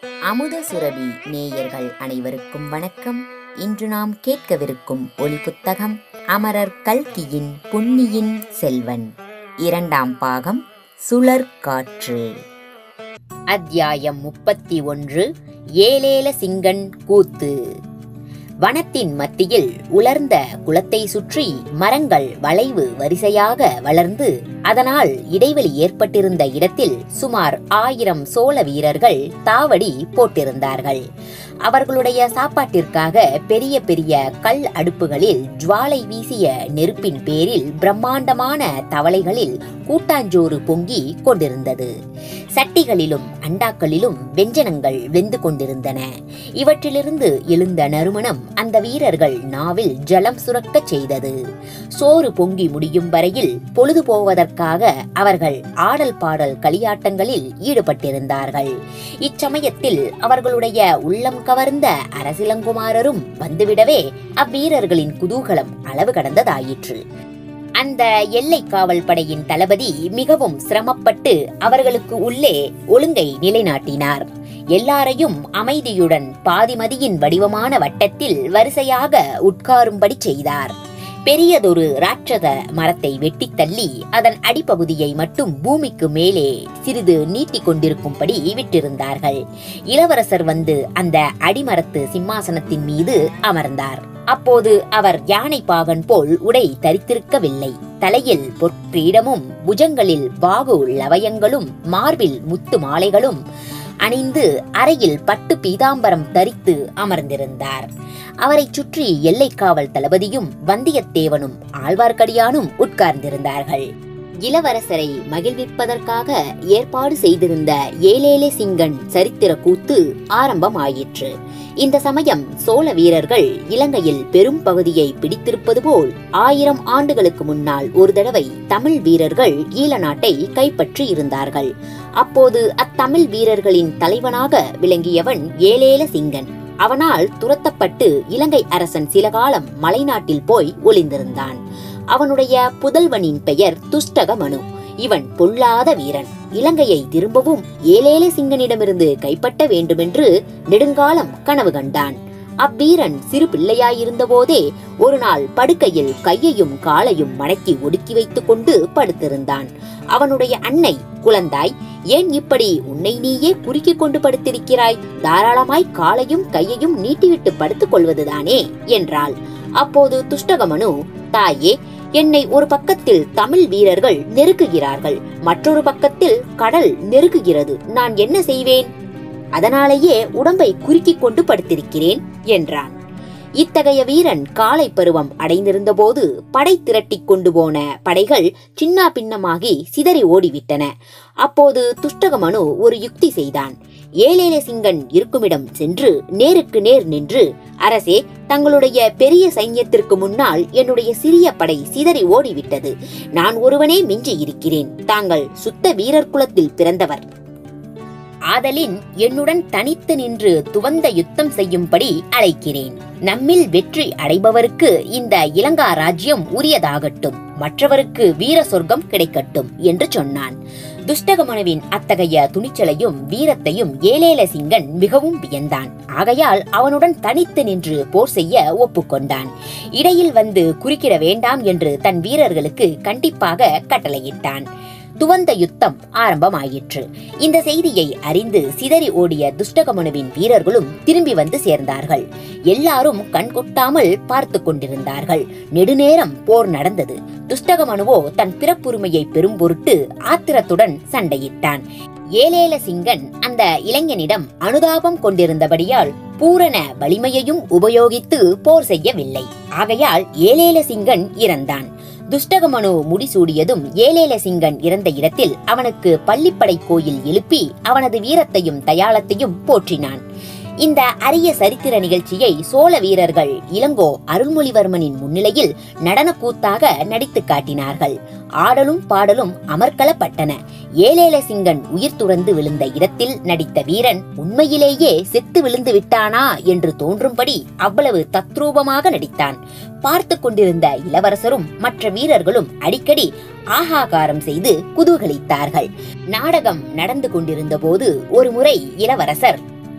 அமுத சுரபி நேயர்கள் அனைவருக்கும் வணக்கம் இன்று நாம் கேட்கவிருக்கும் ஒலி புத்தகம் அமரர் கல்கியின் பொன்னியின் செல்வன் இரண்டாம் பாகம் சுழற்காற்று அத்தியாயம் முப்பத்தி ஒன்று ஏலேல சிங்கன் கூத்து வனத்தின் மத்தியில் உலர்ந்த குளத்தை சுற்றி மரங்கள் வளைவு வரிசையாக வளர்ந்து அதனால் இடைவெளி ஏற்பட்டிருந்த இடத்தில் சுமார் ஆயிரம் சோழ வீரர்கள் தாவடி போட்டிருந்தார்கள் அவர்களுடைய சாப்பாட்டிற்காக பெரிய பெரிய கல் அடுப்புகளில் ஜுவாலை வீசிய நெருப்பின் பேரில் பிரம்மாண்டமான தவளைகளில் கூட்டாஞ்சோறு பொங்கி கொண்டிருந்தது சட்டிகளிலும் அண்டாக்களிலும் வெஞ்சனங்கள் வெந்து கொண்டிருந்தன இவற்றிலிருந்து எழுந்த நறுமணம் அந்த வீரர்கள் நாவில் ஜலம் சுரக்கச் செய்தது சோறு பொங்கி முடியும் வரையில் பொழுது போவதற்காக அவர்கள் ஆடல் பாடல் களியாட்டங்களில் ஈடுபட்டிருந்தார்கள் இச்சமயத்தில் அவர்களுடைய உள்ளம் கவர்ந்த அரசிலங்குமாரரும் வந்துவிடவே அவ்வீரர்களின் குதூகலம் அளவு கடந்ததாயிற்று அந்த எல்லை காவல் படையின் தளபதி மிகவும் சிரமப்பட்டு அவர்களுக்கு உள்ளே ஒழுங்கை நிலைநாட்டினார் எல்லாரையும் அமைதியுடன் பாதிமதியின் வடிவமான வட்டத்தில் வரிசையாக உட்காரும்படி செய்தார் பெரியதொரு ராட்சத மரத்தை வெட்டித் தள்ளி அதன் அடிப்பகுதியை மட்டும் பூமிக்கு மேலே சிறிது நீட்டிக் கொண்டிருக்கும்படி விட்டிருந்தார்கள் இளவரசர் வந்து அந்த அடிமரத்து சிம்மாசனத்தின் மீது அமர்ந்தார் அப்போது அவர் யானை பாகன் போல் உடை தரித்திருக்கவில்லை தலையில் பொற்கிரீடமும் புஜங்களில் வாகு லவயங்களும் மார்பில் முத்து மாலைகளும் அணிந்து அறையில் பட்டு பீதாம்பரம் தரித்து அமர்ந்திருந்தார் அவரைச் சுற்றி எல்லைக்காவல் தளபதியும் வந்தியத்தேவனும் ஆழ்வார்க்கடியானும் உட்கார்ந்திருந்தார்கள் இளவரசரை மகிழ்விப்பதற்காக ஏற்பாடு செய்திருந்த ஏலேலே சிங்கன் சரித்திர கூத்து ஆரம்பமாயிற்று இந்த சமயம் சோழ வீரர்கள் இலங்கையில் பெரும் பகுதியை பிடித்திருப்பது போல் ஆயிரம் ஆண்டுகளுக்கு முன்னால் ஒரு தடவை தமிழ் வீரர்கள் ஈழ நாட்டை கைப்பற்றி இருந்தார்கள் அப்போது அத்தமிழ் வீரர்களின் தலைவனாக விளங்கியவன் ஏலேல சிங்கன் அவனால் துரத்தப்பட்டு இலங்கை அரசன் சில காலம் மலைநாட்டில் போய் ஒளிந்திருந்தான் அவனுடைய புதல்வனின் பெயர் துஷ்டக மனு இவன் பொல்லாத வீரன் இலங்கையை திரும்பவும் ஏலேலே சிங்கனிடமிருந்து கைப்பற்ற வேண்டுமென்று நெடுங்காலம் கனவு கண்டான் அவ்வீரன் சிறு பிள்ளையாயிருந்த போதே ஒரு நாள் படுக்கையில் கையையும் காலையும் மடக்கி ஒடுக்கி வைத்துக் கொண்டு படுத்திருந்தான் அவனுடைய அன்னை குழந்தாய் ஏன் இப்படி உன்னை நீயே குறுக்கிக் கொண்டு படுத்திருக்கிறாய் தாராளமாய் காலையும் கையையும் நீட்டிவிட்டு படுத்துக் கொள்வதுதானே என்றாள் அப்போது துஷ்டகமனு தாயே என்னை ஒரு பக்கத்தில் தமிழ் வீரர்கள் நெருக்குகிறார்கள் மற்றொரு பக்கத்தில் கடல் நெருக்குகிறது நான் என்ன செய்வேன் அதனாலேயே உடம்பை குறுக்கிக் கொண்டு படுத்திருக்கிறேன் என்றான் இத்தகைய வீரன் காலை பருவம் அடைந்திருந்த போது படை திரட்டிக் கொண்டு போன படைகள் சின்னா பின்னமாகி சிதறி ஓடிவிட்டன அப்போது துஷ்டகமனு ஒரு யுக்தி செய்தான் ஏலேல சிங்கன் இருக்குமிடம் சென்று நேருக்கு நேர் நின்று அரசே தங்களுடைய பெரிய சைன்யத்திற்கு முன்னால் என்னுடைய சிறிய படை சிதறி ஓடிவிட்டது நான் ஒருவனே மிஞ்சி இருக்கிறேன் தாங்கள் சுத்த வீரர் குலத்தில் பிறந்தவர் ஆதலின் என்னுடன் தனித்து நின்று துவந்த யுத்தம் செய்யும்படி அழைக்கிறேன் நம்மில் வெற்றி அடைபவருக்கு இந்த இலங்கா ராஜ்யம் உரியதாகட்டும் மற்றவருக்கு வீர சொர்க்கம் கிடைக்கட்டும் என்று சொன்னான் துஷ்டகமனுவின் அத்தகைய துணிச்சலையும் வீரத்தையும் ஏலேல சிங்கன் மிகவும் வியந்தான் ஆகையால் அவனுடன் தனித்து நின்று போர் செய்ய ஒப்புக்கொண்டான் இடையில் வந்து குறுக்கிட வேண்டாம் என்று தன் வீரர்களுக்கு கண்டிப்பாக கட்டளையிட்டான் துவந்த யுத்தம் ஆரம்பமாயிற்று இந்த செய்தியை அறிந்து சிதறி ஓடிய துஷ்டகமனுவின் வீரர்களும் திரும்பி வந்து சேர்ந்தார்கள் எல்லாரும் கண்கொட்டாமல் பார்த்து கொண்டிருந்தார்கள் நெடுநேரம் போர் நடந்தது துஷ்டகமனுவோ தன் பிறப்புரிமையை பெரும் பொருட்டு ஆத்திரத்துடன் சண்டையிட்டான் ஏலேல சிங்கன் அந்த இளைஞனிடம் அனுதாபம் கொண்டிருந்தபடியால் பூரண வலிமையையும் உபயோகித்து போர் செய்யவில்லை ஆகையால் ஏலேல சிங்கன் இறந்தான் துஷ்டகமனு முடிசூடியதும் ஏலேல சிங்கன் இறந்த இடத்தில் அவனுக்கு பள்ளிப்படை கோயில் எழுப்பி அவனது வீரத்தையும் தயாளத்தையும் போற்றினான் இந்த அரிய சரித்திர நிகழ்ச்சியை சோழ வீரர்கள் இளங்கோ அருள்மொழிவர்மனின் முன்னிலையில் நடனக்கூத்தாக நடித்து காட்டினார்கள் ஆடலும் பாடலும் அமர்க்களப்பட்டன ஏலேல சிங்கன் உயிர் துறந்து விழுந்த இடத்தில் நடித்த வீரன் உண்மையிலேயே செத்து விழுந்து விட்டானா என்று தோன்றும்படி அவ்வளவு தத்ரூபமாக நடித்தான் பார்த்து கொண்டிருந்த இளவரசரும் மற்ற வீரர்களும் அடிக்கடி ஆகாகாரம் செய்து குதூகலித்தார்கள் நாடகம் நடந்து கொண்டிருந்த போது ஒரு முறை இளவரசர்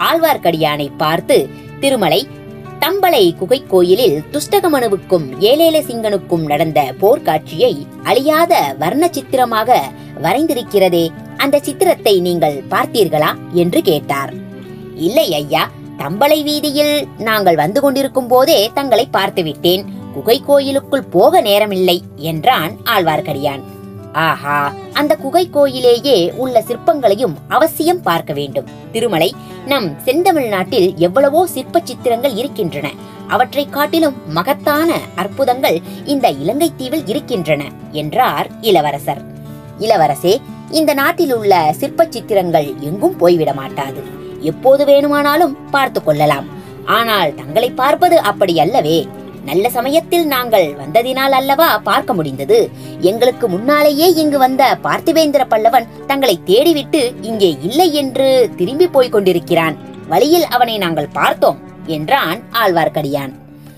ஆழ்வார்க்கடியானை பார்த்து திருமலை தம்பளை குகை கோயிலில் துஷ்டகமனுவுக்கும் ஏலேல சிங்கனுக்கும் நடந்த போர்க்காட்சியை அழியாத வர்ண சித்திரமாக வரைந்திருக்கிறதே அந்த சித்திரத்தை நீங்கள் பார்த்தீர்களா என்று கேட்டார் இல்லை ஐயா தம்பளை வீதியில் நாங்கள் வந்து கொண்டிருக்கும் போதே தங்களை பார்த்து விட்டேன் குகை கோயிலுக்குள் போக நேரமில்லை என்றான் ஆழ்வார்க்கடியான் ஆஹா அந்த குகை கோயிலேயே உள்ள சிற்பங்களையும் அவசியம் பார்க்க வேண்டும் திருமலை நம் செந்தமிழ்நாட்டில் எவ்வளவோ சிற்ப சித்திரங்கள் இருக்கின்றன அவற்றை காட்டிலும் மகத்தான அற்புதங்கள் இந்த இலங்கை தீவில் இருக்கின்றன என்றார் இளவரசர் இளவரசே இந்த நாட்டில் உள்ள சிற்ப சித்திரங்கள் எங்கும் போய்விட மாட்டாது எப்போது வேணுமானாலும் பார்த்து கொள்ளலாம் ஆனால் தங்களை பார்ப்பது அப்படி அல்லவே நல்ல சமயத்தில் நாங்கள் வந்ததினால் அல்லவா பார்க்க முடிந்தது எங்களுக்கு முன்னாலேயே இங்கு வந்த பார்த்திபேந்திர பல்லவன் தங்களை தேடிவிட்டு இங்கே இல்லை என்று திரும்பி போய்க் கொண்டிருக்கிறான் வழியில் அவனை நாங்கள் பார்த்தோம் என்றான் ஆழ்வார்க்கடியான்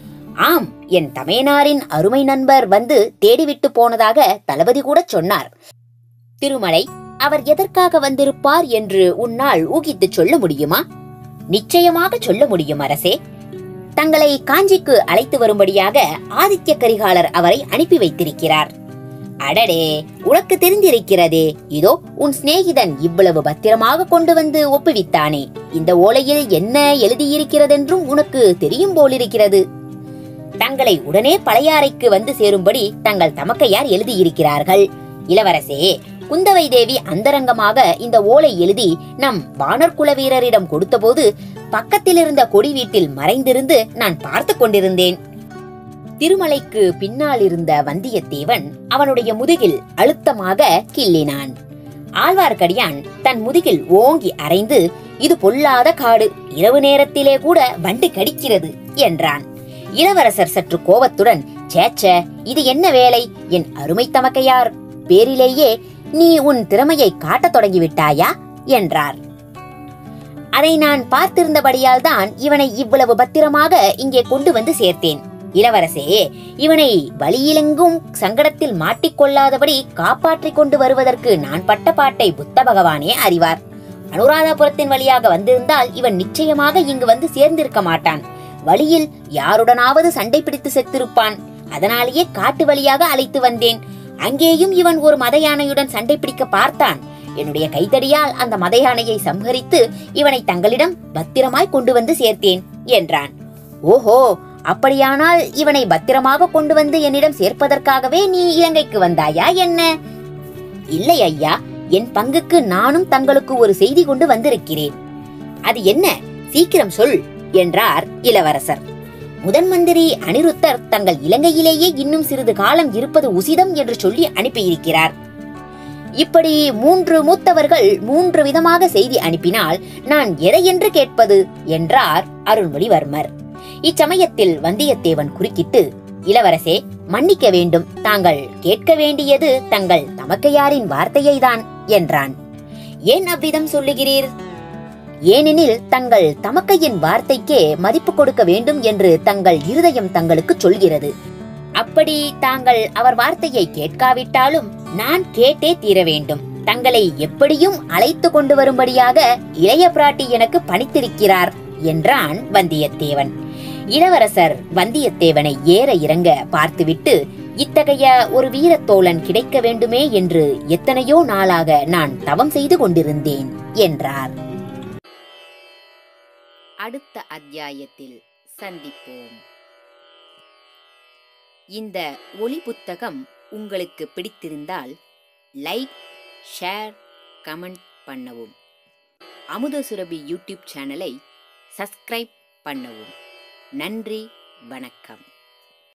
ஆம் என் தமையனாரின் அருமை நண்பர் வந்து தேடிவிட்டு போனதாக தளபதி கூட சொன்னார் திருமலை அவர் எதற்காக வந்திருப்பார் என்று உன்னால் ஊகித்துச் சொல்ல முடியுமா நிச்சயமாக சொல்ல முடியும் அரசே தங்களை காஞ்சிக்கு அழைத்து வரும்படியாக ஆதித்ய கரிகாலர் அவரை அனுப்பி வைத்திருக்கிறார் அடடே உனக்கு தெரிந்திருக்கிறதே இதோ உன் சிநேகிதன் இவ்வளவு பத்திரமாக கொண்டு வந்து ஒப்புவித்தானே இந்த ஓலையில் என்ன எழுதியிருக்கிறதென்றும் உனக்கு தெரியும் போலிருக்கிறது தங்களை உடனே பழையாறைக்கு வந்து சேரும்படி தங்கள் தமக்கையார் எழுதியிருக்கிறார்கள் இளவரசே குந்தவை தேவி அந்தரங்கமாக இந்த ஓலை எழுதி நம் வானர் குல வீரரிடம் கொடுத்தபோது பக்கத்தில் இருந்த கொடி வீட்டில் மறைந்திருந்து நான் பார்த்து கொண்டிருந்தேன் திருமலைக்கு பின்னால் இருந்த வந்தியத்தேவன் அவனுடைய முதுகில் அழுத்தமாக கிள்ளினான் ஆழ்வார்க்கடியான் தன் முதுகில் ஓங்கி அரைந்து இது பொல்லாத காடு இரவு நேரத்திலே கூட வண்டு கடிக்கிறது என்றான் இளவரசர் சற்று கோபத்துடன் சேச்ச இது என்ன வேலை என் அருமை தமக்கையார் பேரிலேயே நீ உன் திறமையை காட்டத் தொடங்கிவிட்டாயா என்றார் அதை நான் பார்த்திருந்தபடியால் தான் இவனை இவ்வளவு பத்திரமாக இங்கே கொண்டு வந்து சேர்த்தேன் இளவரசே இவனை வழியிலெங்கும் சங்கடத்தில் மாட்டிக்கொள்ளாதபடி காப்பாற்றிக் கொண்டு வருவதற்கு நான் பட்ட பாட்டை புத்த பகவானே அறிவார் அனுராதபுரத்தின் வழியாக வந்திருந்தால் இவன் நிச்சயமாக இங்கு வந்து சேர்ந்திருக்க மாட்டான் வழியில் யாருடனாவது சண்டை பிடித்து செத்திருப்பான் அதனாலேயே காட்டு வழியாக அழைத்து வந்தேன் அங்கேயும் இவன் ஒரு மத யானையுடன் சண்டை பிடிக்க பார்த்தான் என்னுடைய கைத்தடியால் அந்த மத யானையை சம்ஹரித்து இவனை தங்களிடம் பத்திரமாய் கொண்டு வந்து சேர்த்தேன் என்றான் ஓஹோ அப்படியானால் இவனை பத்திரமாக கொண்டு வந்து என்னிடம் சேர்ப்பதற்காகவே நீ இலங்கைக்கு வந்தாயா என்ன இல்லை ஐயா என் பங்குக்கு நானும் தங்களுக்கு ஒரு செய்தி கொண்டு வந்திருக்கிறேன் அது என்ன சீக்கிரம் சொல் என்றார் இளவரசர் முதன் மந்திரி அனிருத்தர் தங்கள் இலங்கையிலேயே இன்னும் சிறிது காலம் இருப்பது உசிதம் என்று சொல்லி அனுப்பியிருக்கிறார் இப்படி மூன்று மூத்தவர்கள் மூன்று விதமாக செய்தி அனுப்பினால் நான் எதையென்று கேட்பது என்றார் அருள்மொழிவர்மர் இச்சமயத்தில் வந்தியத்தேவன் குறுக்கிட்டு இளவரசே மன்னிக்க வேண்டும் தாங்கள் கேட்க வேண்டியது தங்கள் தமக்கையாரின் வார்த்தையைதான் என்றான் ஏன் அவ்விதம் சொல்லுகிறீர் ஏனெனில் தங்கள் தமக்கையின் வார்த்தைக்கே மதிப்பு கொடுக்க வேண்டும் என்று தங்கள் இருதயம் தங்களுக்கு சொல்கிறது அப்படி தாங்கள் அவர் வார்த்தையை கேட்காவிட்டாலும் நான் கேட்டே தீர வேண்டும் தங்களை எப்படியும் அழைத்து கொண்டு வரும்படியாக இளைய பிராட்டி எனக்கு பணித்திருக்கிறார் என்றான் வந்தியத்தேவன் இளவரசர் வந்தியத்தேவனை ஏற இறங்க பார்த்துவிட்டு இத்தகைய ஒரு வீரத்தோழன் கிடைக்க வேண்டுமே என்று எத்தனையோ நாளாக நான் தவம் செய்து கொண்டிருந்தேன் என்றார் அடுத்த அத்தியாயத்தில் சந்திப்போம் இந்த ஒளி புத்தகம் உங்களுக்கு பிடித்திருந்தால் லைக் ஷேர் கமெண்ட் பண்ணவும் அமுத சுரபி யூடியூப் சேனலை சப்ஸ்கிரைப் பண்ணவும் நன்றி வணக்கம்